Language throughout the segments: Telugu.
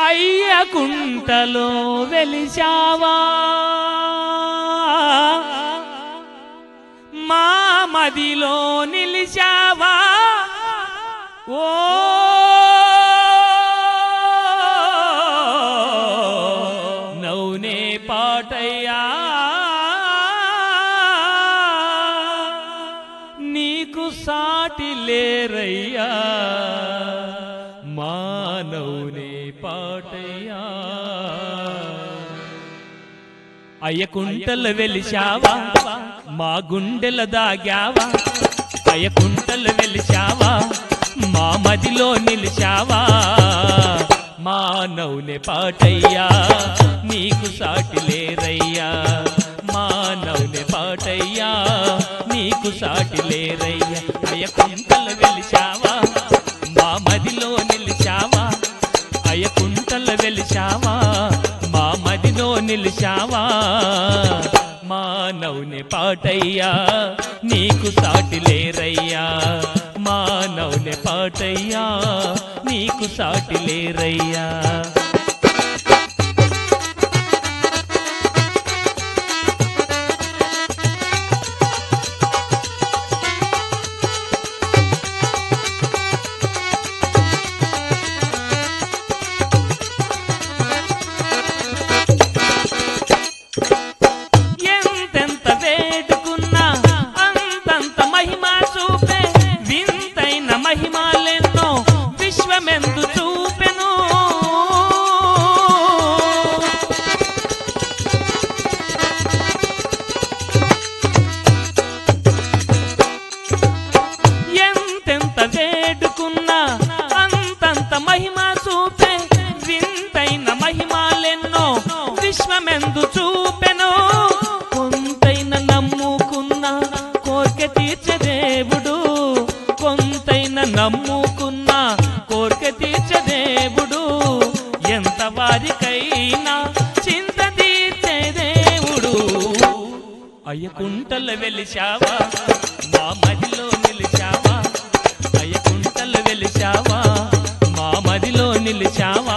అయ్యకుంటలో వెలిశావా మా మదిలో నిలిచావా ఓ నౌనే పాటయ్యా నీకు సాటి లేరయ్యా మానవునే పాటయ్యా అయ్యకుంటల వెలిశావా మా గుండెల దాగావా అయ్యకుంటల వెలిశావా మా మదిలో నిలిచావా మానవునే పాటయ్యా నీకు సాటి లేరయ్యా మానవునే పాటయ్యా నీకు సాటి లేరయ్యా అయ్యకుంటల వెలిశావా మా మదిలో నిలిచావా అయ్యకుంటల వెలిశావా మా మదిలో నిలిచావా మానవుని పాటయ్యా నీకు సాటి లేరయ్యా మానవుని పాటయ్యా నీకు సాటి లేరయ్యా ఎంతెంత వేడుకున్నా అంతంత మహిమ చూపే వింతైన మహిమాలెన్నో విశ్వమెందు చూపెను ఎంతెంత వేడుకున్నా అంతంత మహిమ చూపే వింతైన మహిమాలెన్నో విశ్వమెందు చూపెను కొంతైన నమ్ముకున్న కోరిక తీర్చే దేవుడు కొంతైన నమ్ముకున్న కోరిక తీర్చే దేవుడు ఎంత వారికైనా చింత తీర్చే దేవుడు అయ్యకుంటల వెలిశావా మా మదిలో నిలిచావా అయ్యకుంటల వెలిశావా మా మదిలో నిలిచావా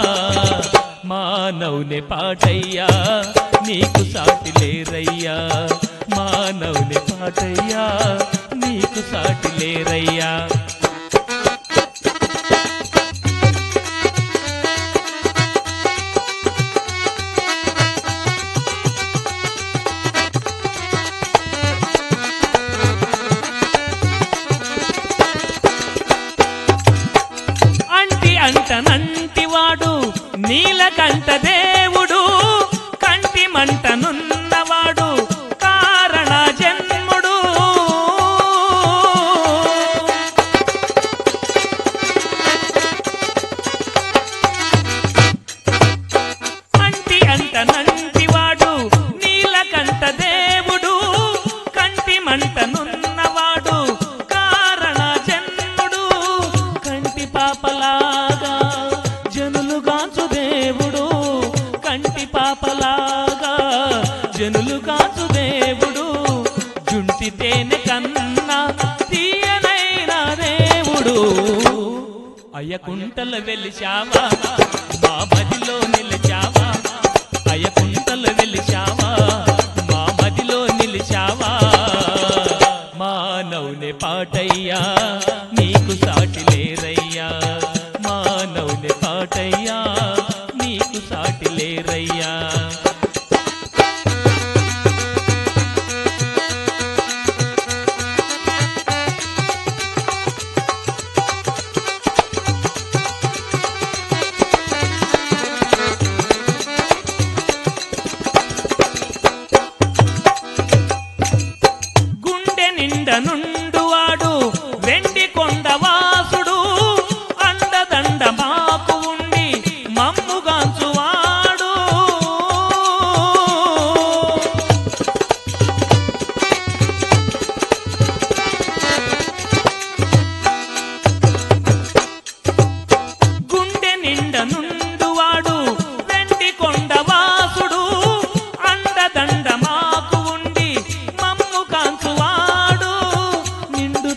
మానవుని పాటయ్యా నీకు సాటి లేరయ్యా మానవుని పాటయ్యా నీకు సాటి లేరయ్యా అంటి అంటనంటివాడు నీలకంఠ దేవుడు కంటి మంటనున్నవాడు కారణ జన్ముడు అంటి అంటనంటివాడు నీలకంఠ దేవుడు కంటి మంటనున్నవాడు కారణ జన్ముడు కంటి పాపలాగా జనులుగాచు దేవుడు కంటి పాపలాగా జనులుగాచు దేవుడు జుంటి తేనె కన్నా తీయనైన దేవుడు అయ్యకుంటల వెలిశావా మా మదిలో నిలిచావా అయ్యకుంటల వెలిశావా మా మదిలో నిలిచావా మానవుని పాటయ్యా నీకు సాటి లేరయ్యా మానవుని పాటయ్యా నీకు సాటి లేరయ్యా గుండె నిండ నుండువాడు వెండి కొండ వాసుడు అండదండ మాకు ఉండి మమ్ముగాంచువాడు గుండె నిండ నుండువాడు వెండి కొండ వాసుడు అండదండ మాకు ఉండి మమ్ము కాంచువాడు నిండు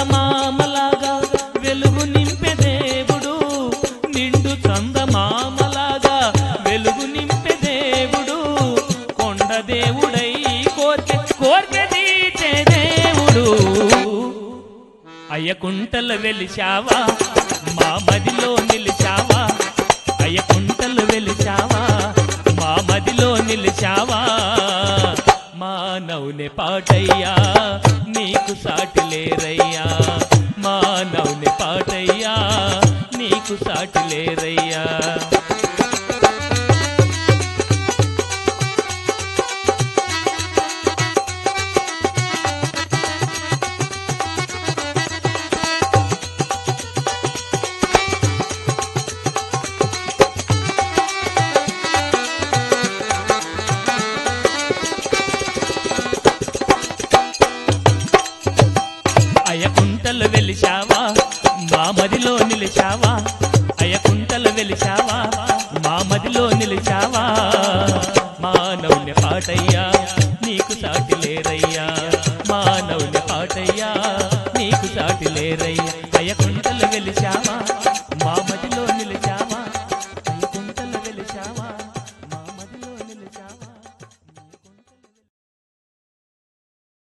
చందమామలాగా వెలుగు నింపె దేవుడు నిండు చందమామలాగా అయ్యకుంటలు వెలిశావా మా మదిలో నిలిచావా అయ్యకుంటలు వెలిచావా మా మదిలో నిలిచావా మానవుని పాటయ్యా నీకు సాటి లేరయ్యా మానవుని పాటయ్యా నీకు సాటి లేరయ్యా అయ్యకుంటలు వెలిశావా మా మదిలో నిలిచావా అయ్యకుంటలు వెలిశావా మా మదిలో నిలిచావా మానవుని పాటయ్యా నీకు సాటి లేరయ్యా మానవుని పాటయ్యా